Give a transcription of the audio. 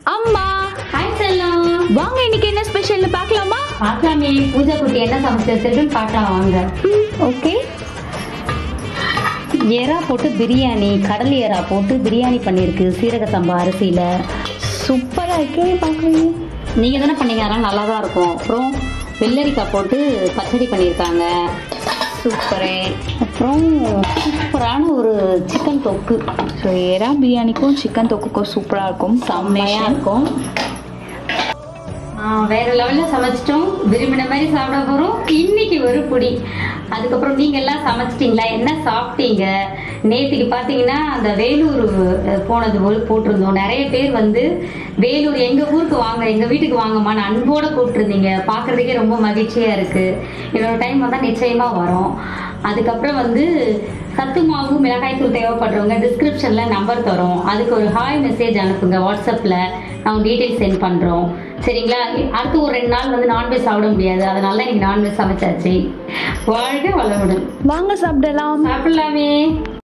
அம்மா ஹாய் செல்லம் வாங்க இன்னைக்கு என்ன ஸ்பெஷல்னு பார்க்கலாமா பார்க்கலாமே பூஜா குட்டி என்ன சமைச்சு வச்சிருக்குன்னு பார்க்கலாம் வாங்க ஓகே எறா போட்டு பிரியாணி கடல் எறா போட்டு பிரியாணி பண்ணியிருக்கு சீரக சம்பா அரிசியில் சூப்பரா இருக்கே பார்க்கவே நீங்கள் தானே பண்ணீங்க அதெல்லாம் நல்லா தான் இருக்கும் அப்புறம் வெள்ளரிக்காய் போட்டு பச்சடி பண்ணியிருக்காங்க சூப்பரே அப்புறம் சூப்பரான ஒரு சிக்கன் தொக்கு ஸோ எறா பிரியாணிக்கும் சிக்கன் தொக்குக்கும் சூப்பராக இருக்கும் செம்மையாக காம்பினேஷன் இருக்கும் ஆ, வேற லெவலில் சமைச்சிட்டோம் விரும்பின மாதிரி சாப்பிட போகிறோம் இன்னைக்கு ஒரு புடி அதுக்கப்புறம் நீங்கள் எல்லாம் சமைச்சிட்டிங்களா என்ன சாப்பிட்டீங்க நேற்றுக்கு பார்த்தீங்கன்னா அந்த வேலூர் அஹ், போனது போல் போட்டிருந்தோம் நிறைய பேர் வந்து வேலூர் எங்கள் ஊருக்கு வாங்க எங்கள் வீட்டுக்கு வாங்கம்மான்னு அன்போடு கூப்பிட்டுருந்தீங்க பார்க்குறதுக்கே ரொம்ப மகிழ்ச்சியாக இருக்குது இன்னொரு டைம் வந்தால் நிச்சயமாக வரோம் அதுக்கப்புறம் வந்து சத்து மாவு மிளகாய் தூள் தேவைப்படுறவங்க டிஸ்கிரிப்ஷன்ல நம்பர் தரோம் அதுக்கு ஒரு ஹாய் மெசேஜ் அனுப்புங்க வாட்ஸ்அப்ல நான் டீடைல்ஸ் சென்ட் பண்றோம் சரிங்களா அடுத்து ஒரு ரெண்டு நாள் வந்து நான்வெஜ் சாப்பிட முடியாது அதனால தான் இன்னைக்கு நான்வெஜ் சமைச்சாச்சு வாழ்க வளமுடன் வாங்க சாப்பிடலாம் சாப்பிடலாமே